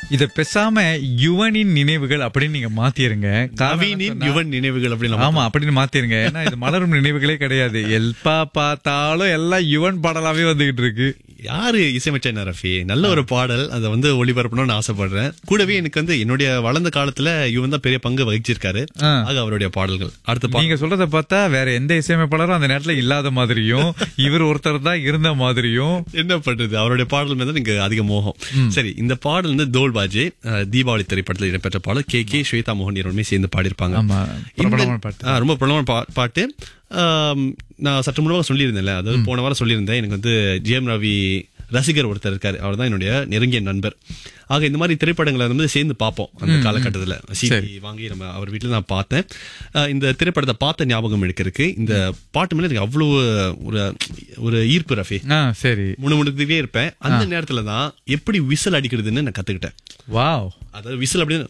இத பேசாம யுவனின் நினைவுகள் அப்படின்னு நீங்க மாத்திருங்க காரணம் நவீனின் சொன்னா- யுவன் நினைவுகள் அப்படின்னு ஆமா அப்படின்னு மாத்திருங்க ஏன்னா இது மலரும் நினைவுகளே கிடையாது எப்ப பார்த்தாலும் எல்லாம் யுவன் பாடலாவே வந்துகிட்டு இருக்கு யாரு இசையமைச்சா ரஃபி நல்ல ஒரு பாடல் அதை வந்து ஒளிபரப்பணும்னு ஆசைப்படுறேன் கூடவே எனக்கு வந்து என்னுடைய வளர்ந்த காலத்துல இவன் தான் பெரிய பங்கு வகிச்சிருக்காரு ஆ. ஆக அவருடைய பாடல்கள் அடுத்த பாடல் நீங்க சொல்றத பார்த்தா வேற எந்த இசையமைப்பாளரும் அந்த நேரத்துல இல்லாத மாதிரியும் இவர் ஒருத்தர் தான் இருந்த மாதிரியும் என்ன பண்றது அவருடைய பாடல் மேல நீங்க அதிக மோகம் சரி இந்த பாடல் வந்து தோல் பாஜே அஹ், தீபாவளி திரைப்படத்தில் இடம்பெற்ற பாடல் கே கே ஸ்வேதா மோகன் இருவருமே சேர்ந்து பாடியிருப்பாங்க ஆமா இந்த- பிரபலமான பாட்டு ஆ, ரொம்ப பிரபலமான பா- பாட்டு ஆம், நான் சற்று முன்னதாக சொல்லியிருந்தேன்ல அதாவது போன வாரம் சொல்லியிருந்தேன் எனக்கு வந்து ஜிஎம் ரவி ரசிகர் ஒருத்தர் இருக்காரு அவர் தான் என்னுடைய நெருங்கிய நண்பர் ஆக இந்த மாதிரி திரைப்படங்களை வந்து சேர்ந்து பார்ப்போம் அந்த காலகட்டத்தில் சிடி வாங்கி நம்ம அவர் வீட்டில் நான் பார்த்தேன் ஆ, இந்த திரைப்படத்தை பார்த்த ஞாபகம் எனக்கு இருக்கு இந்த பாட்டு மேல எனக்கு அவ்வளவு ஒரு ஒரு ஈர்ப்பு ரஃபி ஆ சரி முணுமுணுத்துக்கிட்டே இருப்பேன் அந்த நேரத்துல தான் எப்படி விசில் அடிக்கிறதுன்னு நான் கத்துக்கிட்டேன் வாவ் அதாவது விசில் அப்படின்னு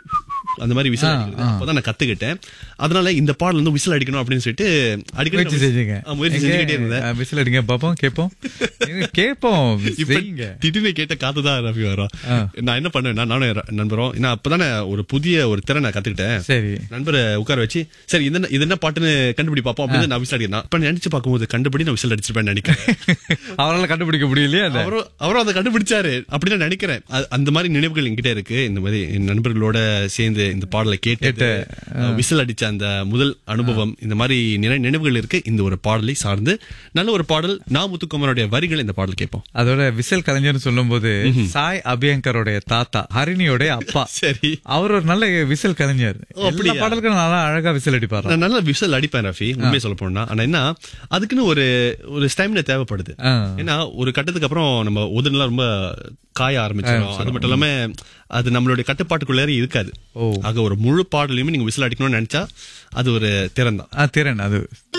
அந்த மாதிரி விசில் அடிக்கிறது அப்பதான் நான் கத்துக்கிட்டேன் அதனால இந்த பாடல் வந்து விசில் அடிக்கணும் அப்படின்னு சொல்லிட்டு அடிக்கடி முயற்சி நான் செஞ்சீங்க ஆ, முயற்சி செஞ்சுக்கிட்டே இருந்தேன் எங்க, ஆ, விசில் அடிங்க பாப்போம் கேப்போம் எங்க, கேப்போம் இப்ப செய்யுங்க திடீர்னு கேட்ட காத்து தான் ரவி வரும் நான் என்ன பண்ணுவேன் நானும் என் நண்பரும் ஏன்னா அப்பதானே ஒரு புதிய ஒரு திறனை நான் கத்துக்கிட்டேன் சரி நண்பரை உட்கார வச்சு சரி இது என்ன- இது என்ன பாட்டுன்னு கண்டுபிடி பார்ப்போம் அப்படின்னு நான் விசில் அடிக்கிறேன் அப்ப நினைச்சு பார்க்கும்போது கண்டுபிடி நான் விசில் அடிச்சிருப்பேன் நினைக்கிறேன் அவரால் கண்டுபிடிக்க முடியலையே அந்த அவரும் அவரும் அதை கண்டுபிடிச்சாரு அப்படின்னு நான் நினைக்கிறேன் அ- அந்த மாதிரி நினைவுகள் என்கிட்ட இருக்கு இந்த மாதிரி என் நண்பர்களோட சேர்ந்து இந்த பாடலை கேட்டு விசில் அடிச்ச அந்த முதல் அனுபவம் இந்த மாதிரி நினை- நினைவுகள் இருக்கு இந்த ஒரு பாடலை சார்ந்து நல்ல ஒரு பாடல் நா முத்துக்குமரனுடைய வரிகள் இந்த பாடல் கேட்போம் அதோட விசில் கலைஞர்னு சொல்லும்போது சாய் அபியங்கரோடைய தாத்தா ஹரிணியோடைய அப்பா சரி அவர் ஒரு நல்ல விசில் கலைஞர் எல்லா அப்படியா? பாடல்களும் நல்லா அழகா விசில் அடிப்பாரு நான் நல்லா விசில் அடிப்பேன் ரஃபி உண்மையை சொல்ல போனா ஆனா என்ன அதுக்குன்னு ஒரு ஒரு ஸ்டைம்ல தேவைப்படுது ஆ. ஏன்னா ஒரு கட்டத்துக்கு அப்புறம் நம்ம உதடுலாம் ரொம்ப காய ஆரம்பிச்சிடும் அது மட்டும் இல்லாம அது நம்மளுடைய கட்டுப்பாட்டுக்குள்ளே இருக்காது ஓ. ஆக ஒரு முழு பாடலையுமே நீங்க விசில் அடிக்கணும்னு நினைச்சா அது ஒரு திறன் தான் ஆ, திறன் அது